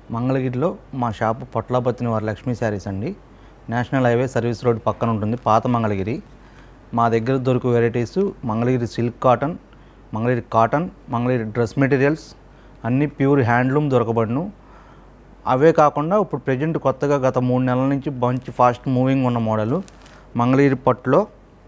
మంగళగిరిలో మా షాపు పొట్లాపత్తిని వారి లక్ష్మీ శారీస్ అండి నేషనల్ హైవే సర్వీస్ రోడ్ పక్కన ఉంటుంది పాత మంగళగిరి మా దగ్గర దొరికే varieties Mangalagiri silk cotton Mangalagiri cotton Mangalagiri dress materials అన్నీ ప్యూర్ హ్యాండ్లూమ్ దొరకబడును అవే కాకుండా ఇప్పుడు ప్రజెంట్ కొత్తగా గత మూడు నెలల నుంచి మంచి ఫాస్ట్ మూవింగ్ ఉన్న మోడల్ మంగళగిరి పట్టులో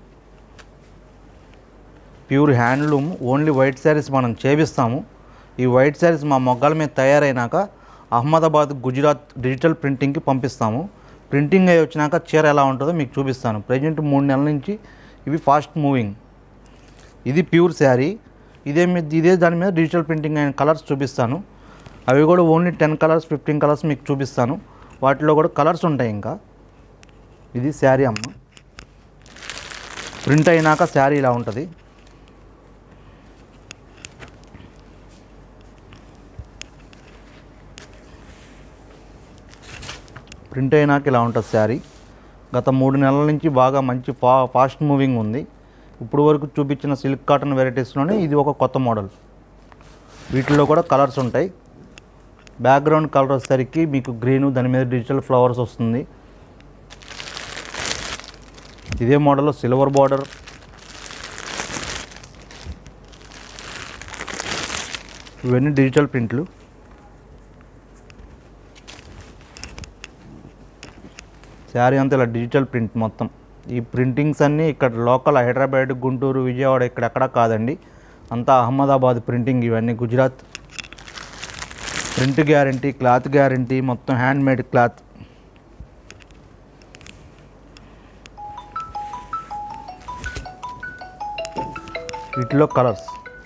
pure handloom only white saris మనం చేపిస్తాము ఈ వైట్ శారీస్ మా మొగ్గల మీద తయారైనాక అహ్మదాబాద్ గుజరాత్ డిజిటల్ ప్రింటింగ్కి పంపిస్తాము ప్రింటింగ్ అయి వచ్చినాక చీర ఎలా ఉంటుందో మీకు చూపిస్తాను ప్రజెంట్ మూడు నెలల నుంచి ఇవి ఫాస్ట్ మూవింగ్ ఇది ప్యూర్ శారీ ఇదే మీద ఇదే దాని మీద డిజిటల్ ప్రింటింగ్ అయిన కలర్స్ చూపిస్తాను అవి కూడా only ten colours fifteen colours మీకు చూపిస్తాను వాటిలో కూడా కలర్స్ ఉంటాయి ఇంకా ఇది శారీ అమ్మ ప్రింట్ అయినాక శారీ ఇలా ఉంటుంది ప్రింట్ అయినాక ఇలా ఉంటుంది శారీ గత మూడు నెలల నుంచి బాగా మంచి ఫా ఫాస్ట్ మూవింగ్ ఉంది ఇప్పుడు వరకు చూపించిన సిల్క్ కాటన్ వెరైటీస్లోనే ఇది ఒక కొత్త మోడల్ వీటిల్లో కూడా కలర్స్ ఉంటాయి బ్యాక్గ్రౌండ్ కలర్ వచ్చేసరికి మీకు గ్రీను దాని మీద డిజిటల్ ఫ్లవర్స్ వస్తుంది ఇదే మోడల్లో సిల్వర్ బార్డర్ ఇవన్నీ డిజిటల్ ప్రింట్లు శారీ అంతా ఇలా డిజిటల్ ప్రింట్ మొత్తం ఈ ప్రింటింగ్స్ అన్నీ ఇక్కడ లోకల్ హైదరాబాద్ గుంటూరు విజయవాడ ఇక్కడెక్కడ కాదండి అంతా అహ్మదాబాద్ ప్రింటింగ్ ఇవన్నీ Gujarat print guarantee cloth guarantee మొత్తం హ్యాండ్ మేడ్ క్లాత్ వీటిలో కలర్స్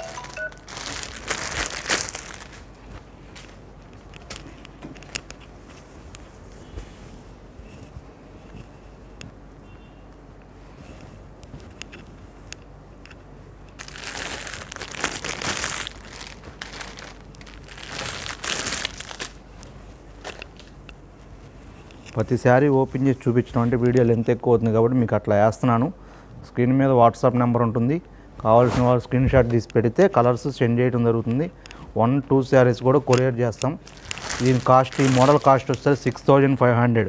ప్రతి శారీ ఓపెన్ చేసి చూపించడం అంటే వీడియో లెంత్ ఎక్కువ అవుతుంది కాబట్టి మీకు అట్లా వేస్తున్నాను స్క్రీన్ మీద వాట్సాప్ నెంబర్ ఉంటుంది కావాల్సిన వాళ్ళు స్క్రీన్ షాట్ తీసి పెడితే కలర్స్ సెండ్ చేయడం జరుగుతుంది వన్ టూ శారీస్ కూడా కొరియర్ చేస్తాం దీని కాస్ట్ ఈ మోడల్ కాస్ట్ వస్తే సిక్స్ థౌజండ్ ఫైవ్ హండ్రెడ్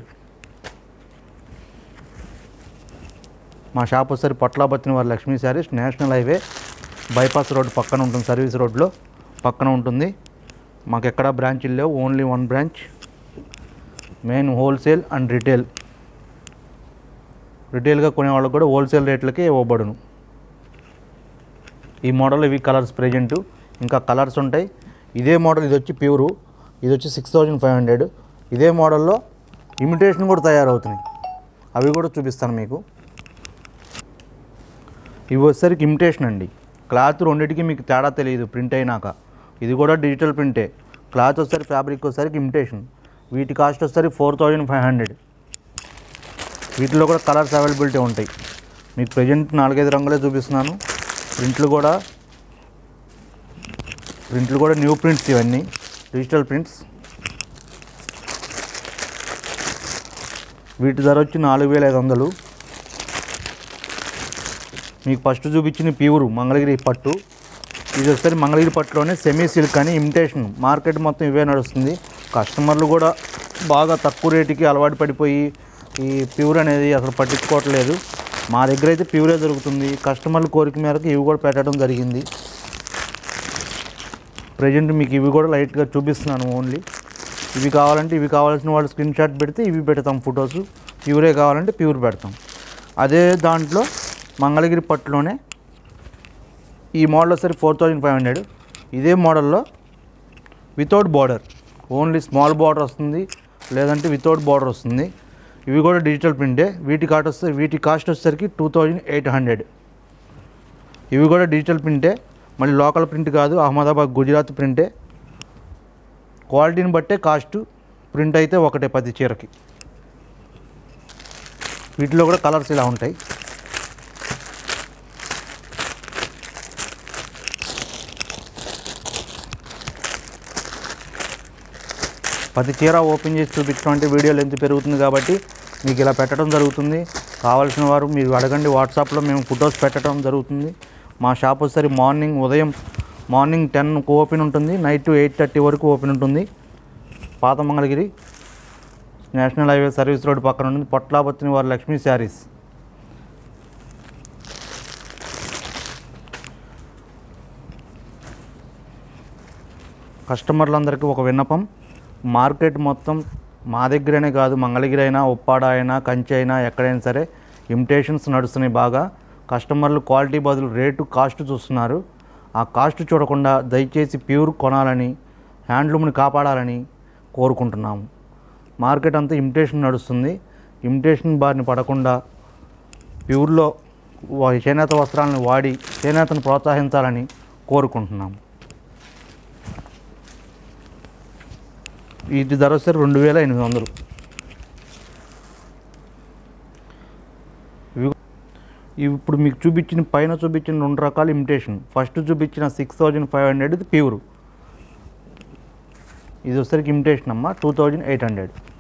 మా షాప్ వచ్చేసరి పొట్లాబత్తిన వారి Lakshmi Sarees national highway bypass road పక్కన ఉంటుంది సర్వీస్ రోడ్లో పక్కన ఉంటుంది మాకు ఎక్కడా బ్రాంచీలు లేవు only one branch main wholesale and retail రిటైల్గా కొనే వాళ్ళకి కూడా హోల్సేల్ రేట్లకే ఇవ్వబడును ఈ మోడల్ ఇవి కలర్స్ ప్రజెంట్ ఇంకా కలర్స్ ఉంటాయి ఇదే మోడల్ ఇది వచ్చి ప్యూరు ఇది వచ్చి సిక్స్ థౌజండ్ ఫైవ్ హండ్రెడ్ ఇదే మోడల్లో ఇమిటేషన్ కూడా తయారవుతున్నాయి అవి కూడా చూపిస్తాను మీకు ఇవి వచ్చేసరికి ఇమిటేషన్ అండి క్లాత్ రెండింటికి మీకు తేడా తెలియదు ప్రింట్ అయినాక ఇది కూడా డిజిటల్ ప్రింటే క్లాత్ వచ్చేసరికి ఫ్యాబ్రిక్ వచ్చేసరికి ఇమిటేషన్ వీటి కాస్ట్ వచ్చేసరికి ఫోర్ థౌజండ్ ఫైవ్ హండ్రెడ్ వీటిలో కూడా కలర్స్ అవైలబిలిటీ ఉంటాయి మీకు ప్రజెంట్ నాలుగైదు రంగులే చూపిస్తున్నాను ప్రింట్లు కూడా ప్రింట్లు కూడా న్యూ ప్రింట్స్ ఇవన్నీ డిజిటల్ ప్రింట్స్ వీటి ధర వచ్చి నాలుగు వేల ఐదు వందలు మీకు ఫస్ట్ చూపించిన ప్యూర్ మంగళగిరి పట్టు ఇది వచ్చేసరికి మంగళగిరి పట్టులోనే సెమీ సిల్క్ అని ఇమిటేషన్ మార్కెట్ మొత్తం ఇవే నడుస్తుంది కస్టమర్లు కూడా బాగా తక్కువ రేటుకి అలవాటు పడిపోయి ఈ ప్యూర్ అనేది అసలు పట్టించుకోవట్లేదు మా దగ్గర అయితే ప్యూరే దొరుకుతుంది కస్టమర్ల కోరిక మేరకు ఇవి కూడా పెట్టడం జరిగింది ప్రజెంట్ మీకు ఇవి కూడా లైట్గా చూపిస్తున్నాను ఓన్లీ ఇవి కావాలంటే ఇవి కావాల్సిన వాళ్ళు స్క్రీన్ షాట్ పెడితే ఇవి పెడతాం ఫొటోస్ ప్యూరే కావాలంటే ప్యూర్ పెడతాం అదే దాంట్లో మంగళగిరి పట్టులోనే ఈ మోడల్ వచ్చేసరి ఫోర్ థౌజండ్ ఫైవ్ హండ్రెడ్ ఇదే మోడల్లో without border only small border వస్తుంది లేదంటే వితౌట్ బార్డర్ వస్తుంది ఇవి కూడా డిజిటల్ ప్రింటే వీటి కాస్ట్ వస్తే వీటి కాస్ట్ వచ్చేసరికి టూ థౌజండ్ ఎయిట్ హండ్రెడ్ ఇవి కూడా డిజిటల్ ప్రింటే మళ్ళీ లోకల్ ప్రింట్ కాదు అహ్మదాబాద్ గుజరాత్ ప్రింటే క్వాలిటీని బట్టే కాస్ట్ ప్రింట్ అయితే ఒకటే పది చీరకి వీటిలో కూడా కలర్స్ ఇలా ఉంటాయి ప్రతి చీర ఓపెన్ చేసి చూపించడం అంటే వీడియో లెంత్ పెరుగుతుంది కాబట్టి మీకు ఇలా పెట్టడం జరుగుతుంది కావాల్సిన వారు మీరు అడగండి వాట్సాప్లో మేము ఫొటోస్ పెట్టడం జరుగుతుంది మా షాప్ వచ్చేసరి మార్నింగ్ ఉదయం మార్నింగ్ టెన్కు ఓపెన్ ఉంటుంది నైట్ ఎయిట్ థర్టీ వరకు ఓపెన్ ఉంటుంది పాత Mangalagiri national highway service road పక్కన ఉంటుంది పొట్లాపత్తిని వారి లక్ష్మీ శారీస్ కస్టమర్లందరికీ ఒక విన్నపం మార్కెట్ మొత్తం మా దగ్గరనే కాదు మంగళగిరి అయినా ఉప్పాడ అయినా కంచి అయినా ఎక్కడైనా సరే ఇమిటేషన్స్ నడుస్తున్నాయి బాగా కస్టమర్లు క్వాలిటీ బదులు రేటు కాస్ట్ చూస్తున్నారు ఆ కాస్ట్ చూడకుండా దయచేసి ప్యూర్ కొనాలని హ్యాండ్లూమ్ని కాపాడాలని కోరుకుంటున్నాము మార్కెట్ అంతా ఇమిటేషన్ నడుస్తుంది ఇమిటేషన్ బారిన పడకుండా ప్యూర్లో వా- చేనేత వస్త్రాలను వాడి చేనేతను ప్రోత్సహించాలని కోరుకుంటున్నాము వీటి ధర వచ్చేసరికి రెండు వేల ఎనిమిది వందలు ఇవి ఇవి ఇప్పుడు మీకు చూపించిన పైన చూపించిన రెండు రకాల ఇమిటేషన్ ఫస్ట్ చూపించిన సిక్స్ థౌజండ్ ఫైవ్ హండ్రెడ్ ఇది ప్యూర్ ఇది వచ్చేసరికి ఇమిటేషన్ అమ్మ టూ థౌజండ్ ఎయిట్ హండ్రెడ్